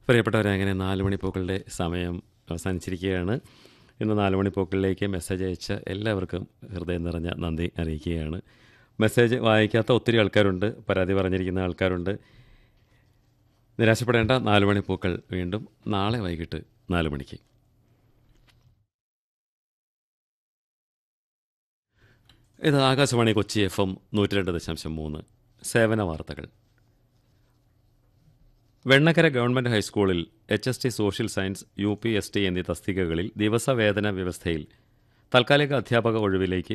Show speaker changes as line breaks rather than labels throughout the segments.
പ്രിയപ്പെട്ടവരെ അങ്ങനെ നാല് മണിപ്പൂക്കളുടെ സമയം അവസാനിച്ചിരിക്കുകയാണ് ഇന്ന് നാല് മണിപ്പൂക്കളിലേക്ക് മെസ്സേജ് അയച്ച എല്ലാവർക്കും ഹൃദയം നിറഞ്ഞ നന്ദി അറിയിക്കുകയാണ് മെസ്സേജ് വായിക്കാത്ത ഒത്തിരി ആൾക്കാരുണ്ട് പരാതി പറഞ്ഞിരിക്കുന്ന ആൾക്കാരുണ്ട് നിരാശപ്പെടേണ്ട നാല് മണിപ്പൂക്കൾ വീണ്ടും നാളെ വൈകിട്ട് നാല് മണിക്ക് ഇത് ആകാശവാണി കൊച്ചി എഫ് എം നൂറ്റി രണ്ട് ദശാംശം മൂന്ന് സേവന വാർത്തകൾ വെണ്ണക്കര ഗവൺമെന്റ് ഹൈസ്കൂളിൽ H S T social science U P S T എന്നീ തസ്തികകളിൽ ദിവസവേതന വ്യവസ്ഥയിൽ താൽക്കാലിക അധ്യാപക ഒഴിവിലേക്ക്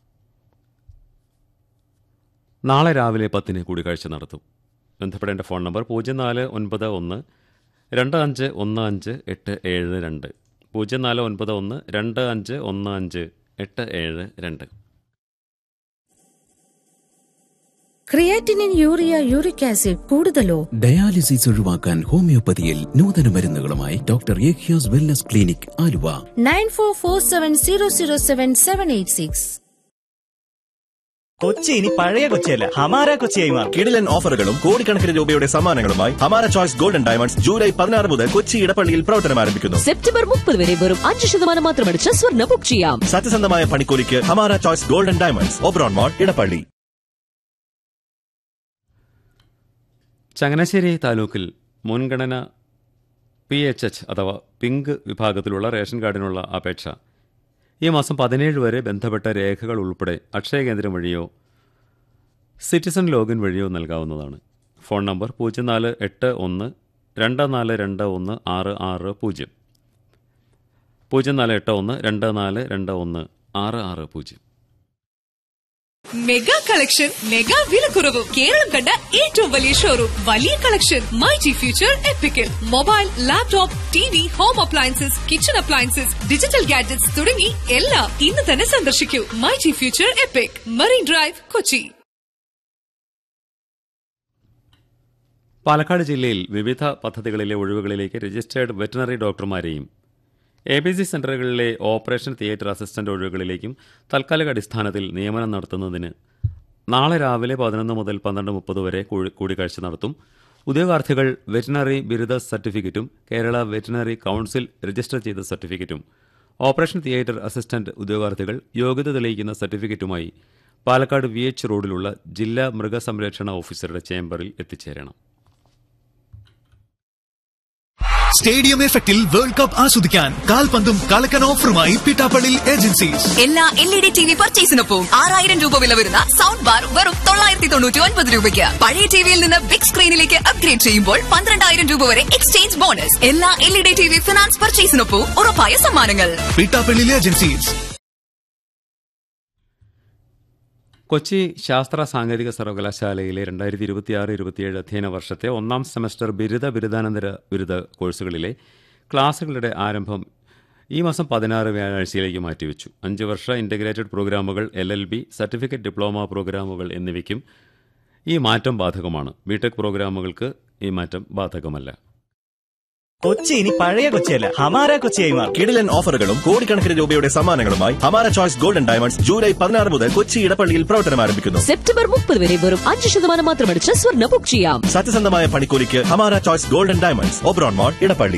നാളെ രാവിലെ പത്തിന് കൂടിക്കാഴ്ച നടത്തും ബന്ധപ്പെടേണ്ട ഫോൺ നമ്പർ പൂജ്യം നാല് ഒൻപത് ഒന്ന് രണ്ട് അഞ്ച് ഒന്ന് അഞ്ച് എട്ട് ഏഴ് രണ്ട് പൂജ്യം നാല് ഒൻപത് ഒന്ന് രണ്ട് അഞ്ച് ഒന്ന് അഞ്ച് എട്ട് ഏഴ് രണ്ട്
ക്രിയാറ്റിനിൻ യൂറിയ യൂറിക് ആസിഡ് കൂടുതലോ
ഡയാലിസിസ് ഒഴിവാക്കാൻ ഹോമിയോപ്പതിയിൽ നൂതന മരുന്നുകളുമായി ഡോക്ടർ യേഖ്യാസ് wellness clinic Aluva
nine four four seven zero zero seven seven eight six
Kochi ഇനി പഴയ കൊച്ചിയല്ല ഹമാര കൊച്ചിയായി മാറും
കിടിലൻ ഓഫറുകളും കോടിക്കണക്കിന് രൂപയുടെ സമ്മാനങ്ങളുമായി ഹമാര ചോയ്സ് ഗോൾഡൻ ഡയമണ്ട്സ് ജൂലൈ പതിനാറ് മുതൽ കൊച്ചി ഇടപ്പള്ളിയിൽ പ്രവർത്തനം ആരംഭിക്കുന്നു
സെപ്റ്റംബർ മുപ്പത് വരെ വെറും അഞ്ച് ശതമാനം മാത്രമടിച്ച് സ്വർണ്ണ ബുക്ക് ചെയ്യാം
സത്യസന്ധമായ പണിക്കൂലിക്ക് Hamara choice golden diamonds Oberon mall Edappally
Changanassery താലൂക്കിൽ മുൻഗണന പി എച്ച് എച്ച് അഥവാ പിങ്ക് വിഭാഗത്തിലുള്ള റേഷൻ കാർഡിനുള്ള അപേക്ഷ ഈ മാസം പതിനേഴ് വരെ ബന്ധപ്പെട്ട രേഖകൾ ഉൾപ്പെടെ അക്ഷയ കേന്ദ്രം വഴിയോ സിറ്റിസൺ ലോഗിൻ വഴിയോ നൽകാവുന്നതാണ് ഫോൺ നമ്പർ പൂജ്യം നാല് എട്ട് ഒന്ന് രണ്ട് നാല് രണ്ട് ഒന്ന് ആറ് ആറ് പൂജ്യം പൂജ്യം നാല് എട്ട് ഒന്ന് രണ്ട് നാല് രണ്ട് ഒന്ന് ആറ് ആറ് പൂജ്യം
മെഗാ കളക്ഷൻ മെഗാ വിലക്കുറവും കേരളം കണ്ട ഏറ്റവും വലിയ ഷോറൂം വലിയ കളക്ഷൻ മൈ ജി ഫ്യൂച്ചർ എപ്പിക്കൽ mobile laptop T V home appliances kitchen appliances digital gadgets തുടങ്ങി എല്ലാം ഇന്ന് തന്നെ സന്ദർശിക്കൂ my G future epic marine drive Kochi
Palakkad ജില്ലയിൽ വിവിധ പദ്ധതികളിലെ ഒഴിവുകളിലേക്ക് രജിസ്റ്റേർഡ് വെറ്റിനറി ഡോക്ടർമാരെയും എ ബി സി സെന്ററുകളിലെ ഓപ്പറേഷൻ തിയേറ്റർ അസിസ്റ്റന്റ് ഒഴിവുകളിലേക്കും താൽക്കാലിക അടിസ്ഥാനത്തിൽ നിയമനം നടത്തുന്നതിന് നാളെ രാവിലെ പതിനൊന്ന് മുതൽ പന്ത്രണ്ട് മുപ്പത് വരെ കൂടി- കൂടിക്കാഴ്ച നടത്തും ഉദ്യോഗാർത്ഥികൾ വെറ്റിനറി ബിരുദ സർട്ടിഫിക്കറ്റും കേരള വെറ്റിനറി കൌൺസിൽ രജിസ്റ്റർ ചെയ്ത സർട്ടിഫിക്കറ്റും ഓപ്പറേഷൻ തിയേറ്റർ അസിസ്റ്റന്റ് ഉദ്യോഗാർത്ഥികൾ യോഗ്യത തെളിയിക്കുന്ന സർട്ടിഫിക്കറ്റുമായി പാലക്കാട് വി എച്ച് റോഡിലുള്ള ജില്ലാ മൃഗസംരക്ഷണ ഓഫീസറുടെ ചേംബറിൽ എത്തിച്ചേരണം
സ്റ്റേഡിയം എഫക്റ്റിൽ വേൾഡ് കപ്പ് ആസ്വദിക്കാൻ കാൽപന്തും കളക്കൻ ഓഫറുമായി പിട്ടാപ്പള്ളി ഏജൻസീസ്
എല്ലാ L E D T V പർച്ചേസിനൊപ്പം ആറായിരം രൂപ വില വരുന്ന സൗണ്ട് ബാർ വെറും തൊള്ളായിരത്തി തൊണ്ണൂറ്റി ഒൻപത് രൂപയ്ക്ക് പഴയ ടിവിയിൽ നിന്ന് ബിഗ് സ്ക്രീനിലേക്ക് അപ്ഗ്രേഡ് ചെയ്യുമ്പോൾ പന്ത്രണ്ടായിരം രൂപ വരെ എക്സ്ചേഞ്ച് ബോണസ് എല്ലാ L E D T V finance പർച്ചേസിനൊപ്പം ഉറപ്പായ സമ്മാനങ്ങൾ
പിട്ടാപ്പള്ളി ഏജൻസീസ്
കൊച്ചി ശാസ്ത്ര സാങ്കേതിക സർവകലാശാലയിലെ രണ്ടായിരത്തി ഇരുപത്തിയാറ് ഇരുപത്തിയേഴ് അധ്യയന വർഷത്തെ ഒന്നാം സെമസ്റ്റർ ബിരുദ ബിരുദാനന്തര ബിരുദ കോഴ്സുകളിലെ ക്ലാസുകളുടെ ആരംഭം ഈ മാസം പതിനാറ് വ്യാഴാഴ്ചയിലേക്ക് മാറ്റിവെച്ചു അഞ്ച് വർഷ ഇൻ്റഗ്രേറ്റഡ് പ്രോഗ്രാമുകൾ L L B certificate diploma പ്രോഗ്രാമുകൾ എന്നിവയ്ക്കും ഈ മാറ്റം ബാധകമാണ് ബിടെക് പ്രോഗ്രാമുകൾക്ക് ഈ മാറ്റം ബാധകമല്ല
കൊച്ചി ഇനി പഴയ കൊച്ചിയല്ല ഹമാര കൊച്ചിയായി മാറും
കിടിലൻ ഓഫറുകളും കോടിക്കണക്കിന് രൂപയുടെ സമ്മാനങ്ങളുമായി ഹമാര ചോയ്സ് ഗോൾഡൻ ഡയമണ്ട്സ് ജൂലൈ പതിനാറ് മുതൽ കൊച്ചി ഇടപ്പള്ളിയിൽ പ്രവർത്തനം ആരംഭിക്കുന്നു
സെപ്റ്റംബർ മുപ്പത് വരെ വെറും അഞ്ച് ശതമാനം മാത്രമടിച്ച് സ്വർണ്ണ ബുക്ക് ചെയ്യാം
സത്യസന്ധമായ പണിക്കൂലിക്ക് Hamara choice golden diamonds Oberon mall Edappally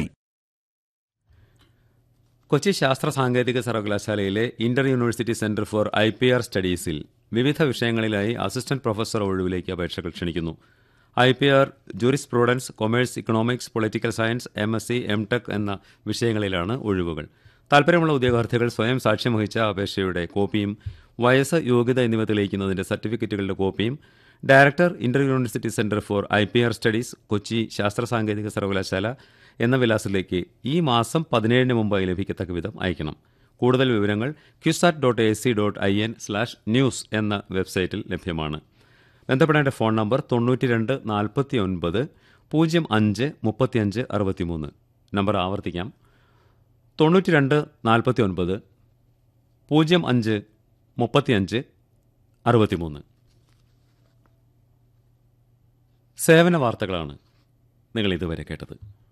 Kochi ശാസ്ത്ര സാങ്കേതിക സർവകലാശാലയിലെ inter university centre for I P R സ്റ്റഡീസിൽ വിവിധ വിഷയങ്ങളിലായി അസിസ്റ്റന്റ് പ്രൊഫസർ ഒഴിവിലേക്ക് അപേക്ഷകൾ ക്ഷണിക്കുന്നു I P R jurisprudence commerce economics political science M S C M tech എന്ന വിഷയങ്ങളിലാണ് ഒഴിവുകൾ താൽപ്പര്യമുള്ള ഉദ്യോഗാർത്ഥികൾ സ്വയം സാക്ഷ്യം വഹിച്ച അപേക്ഷയുടെ കോപ്പിയും വയസ്സ് യോഗ്യത എന്നിവ തെളിയിക്കുന്നതിന്റെ സർട്ടിഫിക്കറ്റുകളുടെ കോപ്പിയും director inter university centre for I P R studies Kochi ശാസ്ത്ര സാങ്കേതിക സർവകലാശാല എന്ന വിലാസത്തിലേക്ക് ഈ മാസം പതിനേഴിന് മുമ്പായി ലഭിക്കത്തക്ക വിധം അയക്കണം കൂടുതൽ വിവരങ്ങൾ CUSAT dot A C dot I N slash news എന്ന വെബ്സൈറ്റിൽ ലഭ്യമാണ് ബന്ധപ്പെടേണ്ട ഫോൺ നമ്പർ തൊണ്ണൂറ്റി രണ്ട് നാൽപ്പത്തി ഒൻപത് പൂജ്യം അഞ്ച് മുപ്പത്തിയഞ്ച് അറുപത്തിമൂന്ന് നമ്പർ ആവർത്തിക്കാം തൊണ്ണൂറ്റി രണ്ട് നാൽപ്പത്തി ഒൻപത് പൂജ്യം അഞ്ച് മുപ്പത്തിയഞ്ച് അറുപത്തിമൂന്ന് സേവന വാർത്തകളാണ് നിങ്ങൾ ഇതുവരെ കേട്ടത്